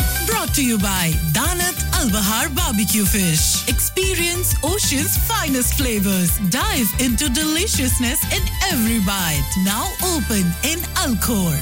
Brought to you by Danat Al Bahar Barbecue Fish. Experience Ocean's finest flavors. Dive into deliciousness in every bite. Now open in Alcor.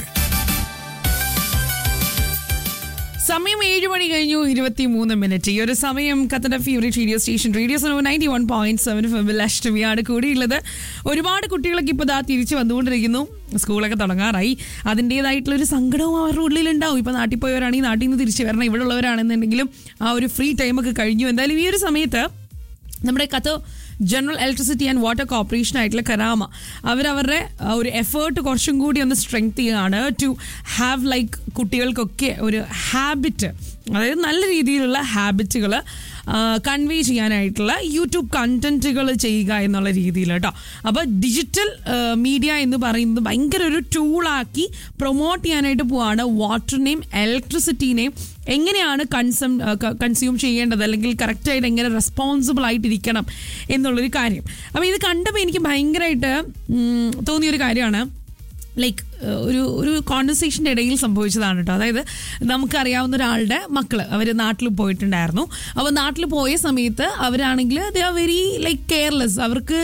സമയം ഏഴ് മണി കഴിഞ്ഞു ഇരുപത്തി മൂന്ന് minute ഈ ഒരു സമയം കത്തന്റെ favourite radio station radio so ninety one point seven ഫെമിൽ അഷ്ടമിയാണ് കൂടിയുള്ളത് ഒരുപാട് കുട്ടികളൊക്കെ ഇപ്പോൾ ദാ തിരിച്ചു വന്നുകൊണ്ടിരിക്കുന്നു സ്കൂളൊക്കെ തുടങ്ങാറായി അതിൻ്റെതായിട്ടുള്ള ഒരു സങ്കടവും അവരുടെ ഉള്ളിലുണ്ടാവും ഇപ്പോൾ നാട്ടിൽ പോയവരാണെങ്കിൽ നാട്ടിൽ നിന്ന് തിരിച്ചു വരണം ഇവിടെ ഉള്ളവരാണെന്നുണ്ടെങ്കിലും ആ ഒരു ഫ്രീ ടൈമൊക്കെ കഴിഞ്ഞു എന്തായാലും ഈ ഒരു സമയത്ത് നമ്മുടെ കത്ത് general electricity and water corporation ആയിട്ടുള്ള കരാമ അവരവരുടെ ആ, ഒരു എഫേർട്ട് കുറച്ചും കൂടി ഒന്ന് സ്ട്രെങ്ത് ചെയ്യുകയാണ് ടു ഹാവ് ലൈക്ക് കുട്ടികൾക്കൊക്കെ ഒരു ഹാബിറ്റ് അതായത് നല്ല രീതിയിലുള്ള ഹാബിറ്റുകൾ കൺവേ ചെയ്യാനായിട്ടുള്ള യൂട്യൂബ് കണ്ടന്റുകൾ ചെയ്യുക എന്നുള്ള രീതിയിൽ കേട്ടോ അപ്പോൾ ഡിജിറ്റൽ മീഡിയ എന്ന് പറയുന്നത് ഭയങ്കര ഒരു ടൂളാക്കി പ്രൊമോട്ട് ചെയ്യാനായിട്ട് പോവാണ് വാട്ടറിനെയും ഇലക്ട്രിസിറ്റീനെയും എങ്ങനെയാണ് കൺസം കൺസ്യൂം ചെയ്യേണ്ടത് അല്ലെങ്കിൽ കറക്റ്റായിട്ട് എങ്ങനെ റെസ്പോൺസിബിൾ ആയിട്ടിരിക്കണം എന്നുള്ളൊരു കാര്യം അപ്പോൾ ഇത് കണ്ടപ്പോൾ എനിക്ക് ഭയങ്കരമായിട്ട് ഉം, തോന്നിയൊരു കാര്യമാണ് ലൈക്ക് ഒരു ഒരു കോൺവെർസേഷൻ്റെ ഇടയിൽ സംഭവിച്ചതാണ് കേട്ടോ അതായത് നമുക്കറിയാവുന്ന ഒരാളുടെ മക്കള് അവർ നാട്ടിൽ പോയിട്ടുണ്ടായിരുന്നു അപ്പോൾ നാട്ടിൽ പോയ സമയത്ത് അവരാണെങ്കിൽ they are very like careless അവർക്ക്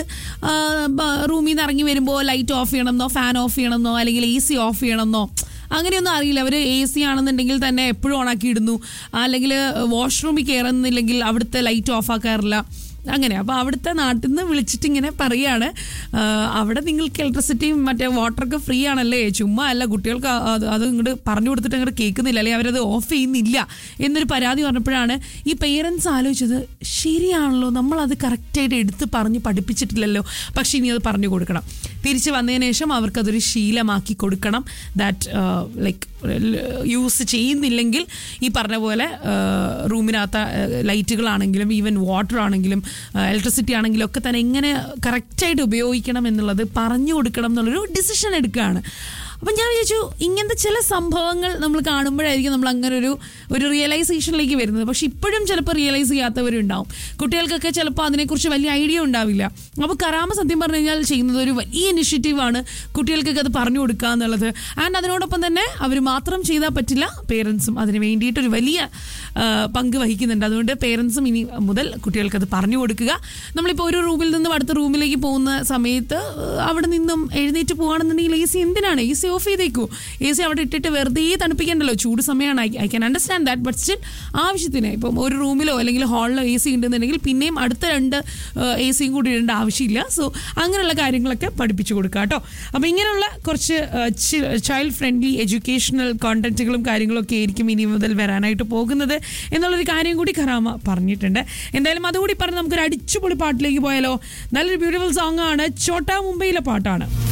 റൂമിൽ നിന്ന് ഇറങ്ങി വരുമ്പോൾ ലൈറ്റ് ഓഫ് ചെയ്യണമെന്നോ ഫാൻ ഓഫ് ചെയ്യണമെന്നോ അല്ലെങ്കിൽ എ സി ഓഫ് ചെയ്യണമെന്നോ അങ്ങനെയൊന്നും അറിയില്ല അവർ എ സി ആണെന്നുണ്ടെങ്കിൽ തന്നെ എപ്പോഴും ഓണാക്കി ഇടുന്നു അല്ലെങ്കിൽ വാഷ്റൂമിൽ കയറുന്നില്ലെങ്കിൽ അവിടുത്തെ ലൈറ്റ് ഓഫ് ആക്കാറില്ല അങ്ങനെ അപ്പോൾ അവിടുത്തെ നാട്ടിൽ നിന്ന് വിളിച്ചിട്ട് ഇങ്ങനെ പറയാണ് ആ, അവിടെ നിങ്ങൾക്ക് ഇലക്ട്രിസിറ്റിയും മറ്റേ വാട്ടറൊക്കെ ഫ്രീ ആണല്ലേ ചുമ്മാ അല്ല കുട്ടികൾക്ക് ആ- അത് അത് ഇങ്ങോട്ട് പറഞ്ഞു കൊടുത്തിട്ട് അങ്ങോട്ട് കേൾക്കുന്നില്ല അല്ലെങ്കിൽ അവരത് ഓഫ് ചെയ്യുന്നില്ല എന്നൊരു പരാതി പറഞ്ഞപ്പോഴാണ് ഈ പേരൻസ് ആലോചിച്ചത് ശരിയാണല്ലോ നമ്മളത് കറക്റ്റായിട്ട് എടുത്ത് പറഞ്ഞ് പഠിപ്പിച്ചിട്ടില്ലല്ലോ പക്ഷേ ഇനി അത് പറഞ്ഞു കൊടുക്കണം തിരിച്ച് വന്നതിന് ശേഷം അവർക്കതൊരു ശീലമാക്കി കൊടുക്കണം ദാറ്റ് ലൈക്ക് യൂസ് ചെയ്യുന്നില്ലെങ്കിൽ ഈ പറഞ്ഞ പോലെ റൂമിനകത്ത ലൈറ്റുകളാണെങ്കിലും ഈവൻ വാട്ടർ ആണെങ്കിലും ഇലക്ട്രിസിറ്റി ആണെങ്കിലും ഒക്കെ തന്നെ എങ്ങനെ കറക്റ്റായിട്ട് ഉപയോഗിക്കണം എന്നുള്ളത് പറഞ്ഞു കൊടുക്കണം എന്നുള്ളൊരു ഡിസിഷൻ എടുക്കുകയാണ് അപ്പം ഞാൻ വിചാരിച്ചു ഇങ്ങനത്തെ ചില സംഭവങ്ങൾ നമ്മൾ കാണുമ്പോഴായിരിക്കും നമ്മൾ അങ്ങനെ ഒരു ഒരു റിയലൈസേഷനിലേക്ക് വരുന്നത് പക്ഷെ ഇപ്പോഴും ചിലപ്പോൾ റിയലൈസ് ചെയ്യാത്തവരുണ്ടാവും കുട്ടികൾക്കൊക്കെ ചിലപ്പോൾ അതിനെക്കുറിച്ച് വലിയ ഐഡിയ ഉണ്ടാവില്ല അപ്പോൾ കറാമ സത്യം പറഞ്ഞു കഴിഞ്ഞാൽ ചെയ്യുന്നത് ഒരു വലിയ ഇനിഷ്യേറ്റീവാണ് കുട്ടികൾക്കൊക്കെ അത് പറഞ്ഞു കൊടുക്കുക എന്നുള്ളത് ആൻഡ് അതിനോടൊപ്പം തന്നെ അവർ മാത്രം ചെയ്താൽ പറ്റില്ല പേരൻസും അതിന് വേണ്ടിയിട്ടൊരു വലിയ ആ, പങ്ക് വഹിക്കുന്നുണ്ട് അതുകൊണ്ട് പേരൻസും ഇനി മുതൽ കുട്ടികൾക്ക് അത് പറഞ്ഞു കൊടുക്കുക നമ്മളിപ്പോൾ ഒരു റൂമിൽ നിന്നും അടുത്ത റൂമിലേക്ക് പോകുന്ന സമയത്ത് ആ, അവിടെ നിന്നും എഴുന്നേറ്റ് പോകുകയാണെന്നുണ്ടെങ്കിൽ എ സി എന്തിനാണ് എ സി ഓഫ് ചെയ്തേക്കൂ എ സി അവിടെ ഇട്ടിട്ട് വെറുതെ തണുപ്പിക്കണ്ടല്ലോ ചൂട് സമയമാണ് I I can understand that but still ആവശ്യത്തിന് ഇപ്പം ഒരു റൂമിലോ അല്ലെങ്കിൽ ഹാളിലോ എ സി ഉണ്ടെന്നുണ്ടെങ്കിൽ പിന്നെയും അടുത്ത രണ്ട് എ സിയും കൂടി ഇടേണ്ട ആവശ്യമില്ല സോ അങ്ങനെയുള്ള കാര്യങ്ങളൊക്കെ പഠിപ്പിച്ചു കൊടുക്കുക കേട്ടോ അപ്പോൾ ഇങ്ങനെയുള്ള കുറച്ച് ചൈൽഡ് ഫ്രണ്ട്ലി എഡ്യൂക്കേഷണൽ കോണ്ടന്റുകളും കാര്യങ്ങളൊക്കെ ആയിരിക്കും ഇനി മുതൽ വരാനായിട്ട് പോകുന്നത് എന്നുള്ളൊരു കാര്യം കൂടി ഖറാമ പറഞ്ഞിട്ടുണ്ട് എന്തായാലും അതുകൂടി പറഞ്ഞ് നമുക്കൊരു അടിച്ചുപൊളി പാട്ടിലേക്ക് പോയാലോ നല്ലൊരു ബ്യൂട്ടിഫുൾ സോങ് ആണ് ചോട്ടാ മുംബൈയിലെ പാട്ടാണ്